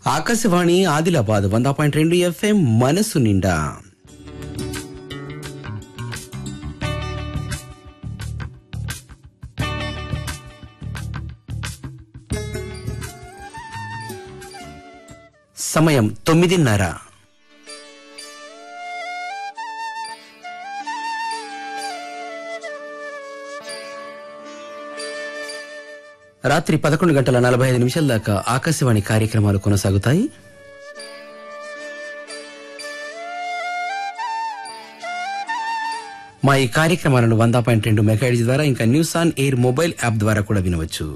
ఆకాశవాణి ఆదిలాబాద్ వంద పాయింట్ రెండు ఎఫ్ఎం మనసు నిండా సమయం తొమ్మిదిన్నర రాత్రి పదకొండు గంటల నలభై ఐదు నిమిషాల దాకా ఆకాశవాణి కార్యక్రమాలు కొనసాగుతాయి మా ఈ కార్యక్రమాలను వంద పాయింట్ రెండు మెగాయిడ్స్ ద్వారా ఇంకా news on air mobile app ద్వారా కూడా వినవచ్చు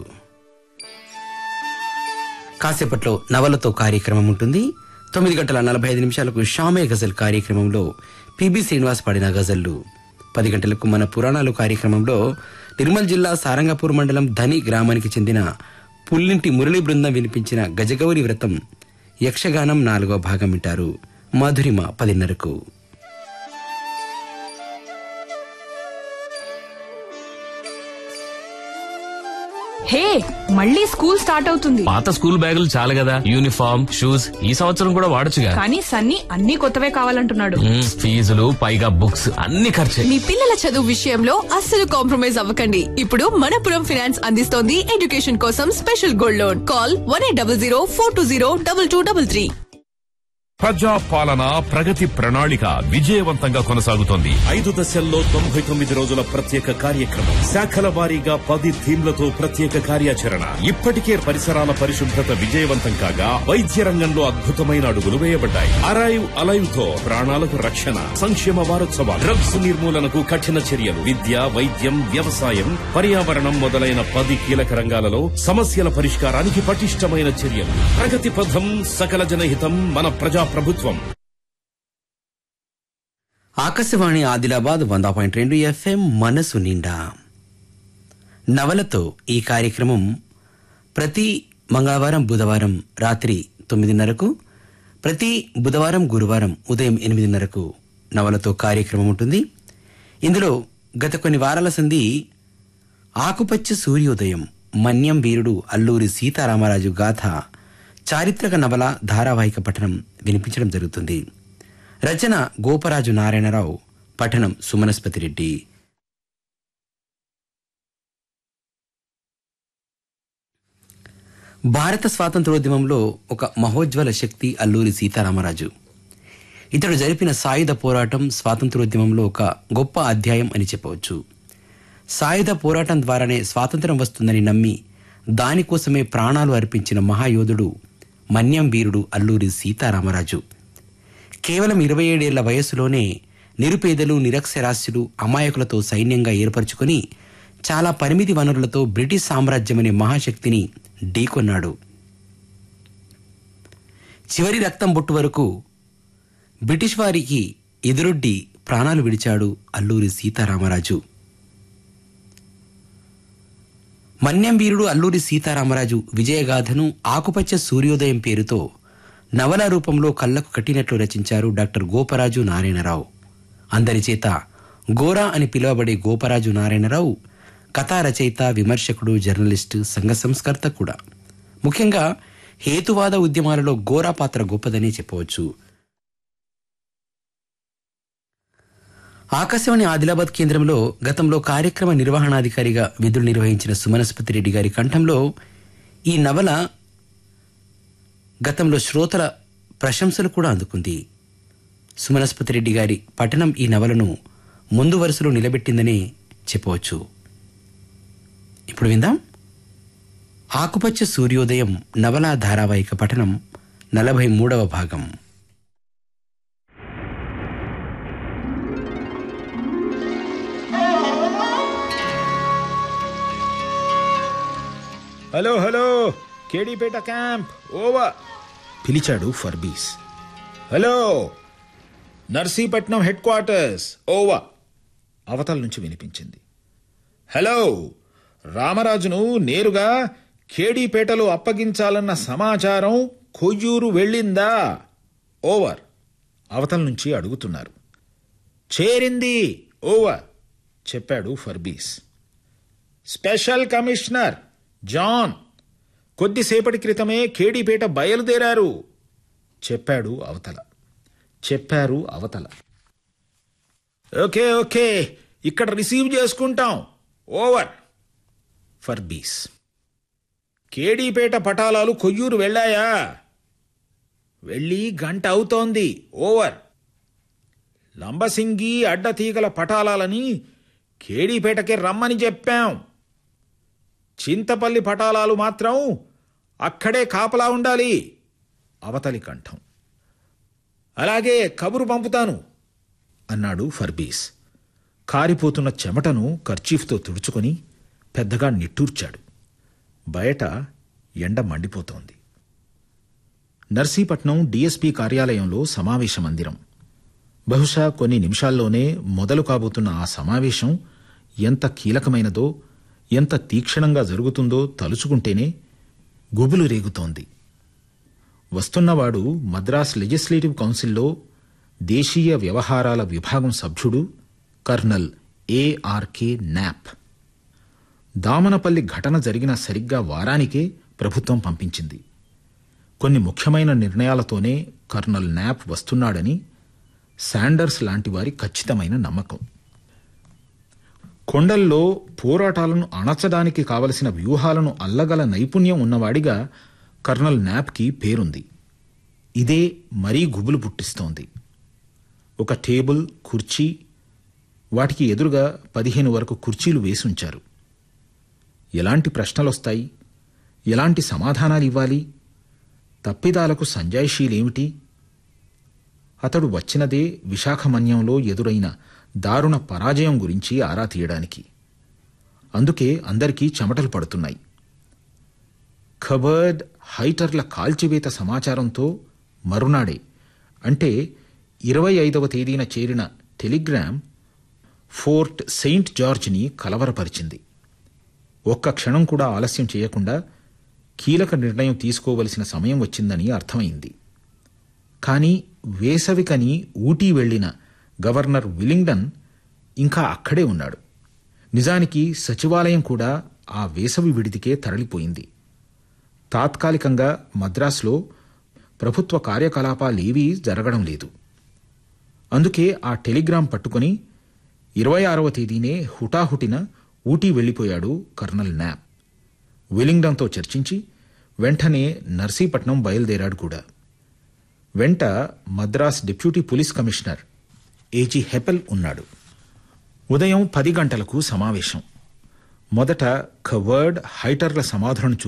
కాసేపట్లో నవలతో కార్యక్రమం ఉంటుంది తొమ్మిది గంటల నలభై ఐదు నిమిషాలకు షామే గజల్ కార్యక్రమంలో పిబి శ్రీనివాస్ పాడిన గజల్లు పది గంటలకు మన పురాణాలు కార్యక్రమంలో నిర్మల్ జిల్లా సారంగపూర్ మండలం ధని గ్రామానికి చెందిన పుల్లింటి మురళీ బృందం వినిపించిన గజగౌరి వ్రతం యక్షగానం నాలుగో భాగం వింటారు మాధురిమ పదిన్నరకు హే మళ్ళీ స్కూల్ స్టార్ట్ అవుతుంది పాత స్కూల్ బ్యాగులు చాలు కదా యూనిఫామ్ షూస్ ఈ సంవత్సరం కూడా వాడొచ్చుగా కానీ సన్నీ అన్ని కొత్తవే కావాలంటున్నాడు మ్మ్, ఫీజులు పైగా బుక్స్ అన్ని ఖర్చే మీ పిల్లల చదువు విషయంలో అస్సలు కాంప్రమైజ్ అవ్వకండి ఇప్పుడు మనపురం ఫైనాన్స్ అందిస్తోంది ఎడ్యుకేషన్ కోసం special gold loan call one eight double zero four two zero double two double three ప్రజా పాలన ప్రగతి ప్రణాళిక విజయవంతంగా కొనసాగుతోంది ఐదు దశల్లో తొంభై తొమ్మిది రోజుల ప్రత్యేక కార్యక్రమం శాఖల వారీగా పది థీమ్లతో ప్రత్యేక కార్యాచరణ ఇప్పటికే పరిసరాల పరిశుభ్రత విజయవంతం కాగా వైద్య రంగంలో అద్భుతమైన అడుగులు వేయబడ్డాయి అరైవ్ అలైవ్ తో ప్రాణాలకు రక్షణ సంక్షేమ వారోత్సవాలు డ్రగ్స్ నిర్మూలనకు కఠిన చర్యలు విద్య వైద్యం వ్యవసాయం పర్యావరణం మొదలైన పది కీలక రంగాలలో సమస్యల పరిష్కారానికి పటిష్టమైన చర్యలు ప్రగతి పథం సకల జనహితం మన ప్రజా ప్రభుత్వం ఆకాశవాణి ఆదిలాబాద్ వంద పాయింట్ రెండు ఎఫ్ఎం మనసు నిండా నవలతో ఈ కార్యక్రమం ప్రతి మంగళవారం బుధవారం రాత్రి తొమ్మిదిన్నరకు ప్రతి బుధవారం గురువారం ఉదయం ఎనిమిదిన్నరకు నవలతో కార్యక్రమం ఉంటుంది ఇందులో గత కొన్ని వారాల సంధి ఆకుపచ్చ సూర్యోదయం మన్యం వీరుడు అల్లూరి సీతారామరాజు గాథ చారిత్రక నవల ధారావాహిక పఠనం వినిపించడం జరుగుతుంది రచన గోపరాజు నారాయణరావు పఠనం సుమనస్పతి రెడ్డి భారత స్వాతంత్రోద్యమంలో ఒక మహోజ్వల శక్తి అల్లూరి సీతారామరాజు ఇతడు జరిపిన సాయుధ పోరాటం స్వాతంత్రోద్యమంలో ఒక గొప్ప అధ్యాయం అని చెప్పవచ్చు సాయుధ పోరాటం ద్వారానే స్వాతంత్రం వస్తుందని నమ్మి దానికోసమే ప్రాణాలు అర్పించిన మహాయోధుడు మన్యం వీరుడు అల్లూరి సీతారామరాజు కేవలం ఇరవై ఏడేళ్ల వయస్సులోనే నిరుపేదలు నిరక్షరాస్యులు అమాయకులతో సైన్యంగా ఏర్పరచుకొని చాలా పరిమితి వనరులతో బ్రిటిష్ సామ్రాజ్యం అనే మహాశక్తిని ఢీకొన్నాడు చివరి రక్తం బొట్టు వరకు బ్రిటిష్ వారికి ఎదురొడ్డి ప్రాణాలు విడిచాడు అల్లూరి సీతారామరాజు మన్యం వీరుడు అల్లూరి సీతారామరాజు విజయగాథను ఆకుపచ్చ సూర్యోదయం పేరుతో నవల రూపంలో కళ్ళకు కట్టినట్లు రచించారు డాక్టర్ గోపరాజు నారాయణరావు అందరి చేత గోరా అని పిలువబడే గోపరాజు నారాయణరావు కథా రచయిత విమర్శకుడు జర్నలిస్టు సంఘ సంస్కర్త కూడా ముఖ్యంగా హేతువాద ఉద్యమాలలో గోరా పాత్ర గొప్పదనే చెప్పవచ్చు ఆకాశవాణి ఆదిలాబాద్ కేంద్రంలో గతంలో కార్యక్రమ నిర్వహణాధికారిగా విధులు నిర్వహించిన సుమనస్పతి రెడ్డి గారి కంఠంలో ఈ నవల గతంలో శ్రోతల ప్రశంసలు కూడా అందుకుంది సుమనస్పతి రెడ్డి గారి పఠనం ఈ నవలను ముందు వరుసలో నిలబెట్టిందనే చెప్పవచ్చు ఇప్పుడు విందాం ఆకుపచ్చ సూర్యోదయం నవలా ధారావాహిక పఠనం నలభై మూడవ భాగం hello hello KD Peta camp over పిలిచాడు Forbes hello Narsipatnam headquarters over అవతల నుంచి వినిపించింది హలో రామరాజును నేరుగా కేడీపేటలో అప్పగించాలన్న సమాచారం కొయ్యూరు వెళ్ళిందా ఓవర్ అవతల నుంచి అడుగుతున్నారు చేరింది ఓవర్ చెప్పాడు ఫర్బీస్ స్పెషల్ కమిషనర్ జాన్ కొద్దిసేపటి క్రితమే కేడీపేట బయలుదేరారు చెప్పాడు అవతల చెప్పారు అవతల ఓకే ఓకే ఇక్కడ రిసీవ్ చేసుకుంటాం ఓవర్ ఫర్ బీస్ కేడీపేట పటాలాలు కొయ్యూరు వెళ్ళాయా వెళ్ళి గంట అవుతోంది ఓవర్ లంబసింగి అడ్డతీగల పటాలాలని కేడీపేటకి రమ్మని చెప్పాం చింతపల్లి పటాలాలు మాత్రం అక్కడే కాపలా ఉండాలి అవతలి కంఠం అలాగే కబురు పంపుతాను అన్నాడు ఫర్బీస్ కారిపోతున్న చెమటను కర్చీఫ్తో తుడుచుకొని పెద్దగా నిట్టూర్చాడు బయట ఎండ మండిపోతోంది నర్సీపట్నం డీఎస్పీ కార్యాలయంలో సమావేశ మందిరం బహుశా కొన్ని నిమిషాల్లోనే మొదలు కాబోతున్న ఆ సమావేశం ఎంత కీలకమైనదో ఎంత తీక్షణంగా జరుగుతుందో తలుచుకుంటేనే గుబులు రేగుతోంది వస్తున్నవాడు మద్రాస్ లెజిస్లేటివ్ కౌన్సిల్లో దేశీయ వ్యవహారాల విభాగం సభ్యుడు కర్నల్ ఏఆర్కే నాప్ దామనపల్లి ఘటన జరిగిన సరిగ్గా వారానికే ప్రభుత్వం పంపించింది కొన్ని ముఖ్యమైన నిర్ణయాలతోనే కర్నల్ నాప్ వస్తున్నాడని శాండర్స్ లాంటి వారి ఖచ్చితమైన నమ్మకం కొండల్లో పోరాటాలను అణచడానికి కావలసిన వ్యూహాలను అల్లగల నైపుణ్యం ఉన్నవాడిగా కర్నల్ నాప్కి పేరుంది ఇదే మరీ గుబులు పుట్టిస్తోంది ఒక టేబుల్ కుర్చీ వాటికి ఎదురుగా పదిహేను వరకు కుర్చీలు వేసి ఉంచారు ఎలాంటి ప్రశ్నలొస్తాయి ఎలాంటి సమాధానాలు ఇవ్వాలి తప్పిదాలకు సంజాయిషీలేమిటి అతడు వచ్చినదే విశాఖమన్యంలో ఎదురైన దారుణ పరాజయం గురించి ఆరా తీయడానికి అందుకే అందరికీ చెమటలు పడుతున్నాయి ఖబర్డ్ హైటర్ల కాల్చివేత సమాచారంతో మరునాడే అంటే ఇరవై ఐదవ తేదీన చేరిన టెలిగ్రామ్ ఫోర్ట్ సెయింట్ జార్జ్ని కలవరపరిచింది ఒక్క క్షణం కూడా ఆలస్యం చేయకుండా కీలక నిర్ణయం తీసుకోవలసిన సమయం వచ్చిందని అర్థమైంది కానీ వేసవికని ఊటీ వెళ్లిన గవర్నర్ విలింగ్డన్ ఇంకా అక్కడే ఉన్నాడు నిజానికి సచివాలయం కూడా ఆ వేసవి విడిదికే తరలిపోయింది తాత్కాలికంగా మద్రాసులో ప్రభుత్వ కార్యకలాపాలేవీ జరగడం లేదు అందుకే ఆ టెలిగ్రాం పట్టుకుని ఇరవై ఆరవ తేదీనే హుటాహుటిన ఊటీ వెళ్లిపోయాడు కర్నల్ నాప్ విలింగ్డన్తో చర్చించి వెంటనే నర్సీపట్నం బయలుదేరాడు కూడా వెంట Madras deputy police commissioner AG Heppell ఉన్నాడు ఉదయం పది గంటలకు సమావేశం మొదట ఖవర్డ్ హైటర్ల సమాధులను